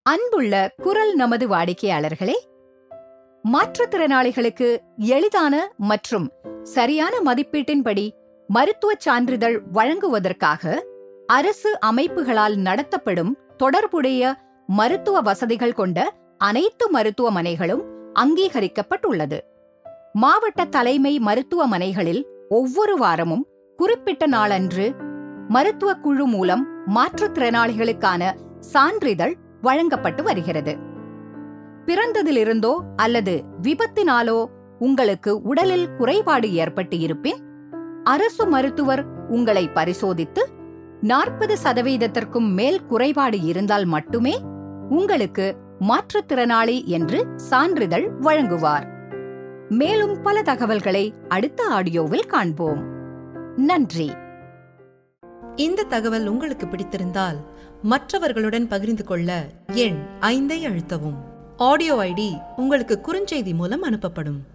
அன்புள்ள குரல் நமது வாடிக்கையாளர்களே மாற்றுத்திறனாளிகளுக்கு எளிதான மற்றும் சரியான மதிப்பீட்டின்படி மருத்துவச் சான்றிதழ் வழங்குவதற்காக அரசு அமைப்புகளால் நடத்தப்படும் தொடர்புடைய மருத்துவ வசதிகள் கொண்ட அனைத்து மருத்துவமனைகளும் அங்கீகரிக்கப்பட்டுள்ளது மாவட்ட தலைமை மருத்துவமனைகளில் ஒவ்வொரு வாரமும் குறிப்பிட்ட நாளன்று மருத்துவ குழு மூலம் மாற்றுத்திறனாளிகளுக்கான சான்றிதழ் வழங்கப்பட்டு வருகிறது பிறந்ததிலிருந்தோ அல்லது விபத்தினாலோ உங்களுக்கு உடலில் குறைபாடு ஏற்பட்டு இருப்பின் அரசு மருத்துவர் உங்களை பரிசோதித்து நாற்பது சதவீதத்திற்கும் மேல் குறைபாடு இருந்தால் மட்டுமே உங்களுக்கு மாற்றுத்திறனாளி என்று சான்றிதழ் வழங்குவார் மேலும் பல தகவல்களை அடுத்த ஆடியோவில் காண்போம் நன்றி இந்த தகவல் உங்களுக்கு பிடித்திருந்தால் மற்றவர்களுடன் பகிர்ந்து கொள்ள எண் ஐந்தை அழுத்தவும் ஆடியோ ஐடி உங்களுக்கு குறுஞ்செய்தி மூலம் அனுப்பப்படும்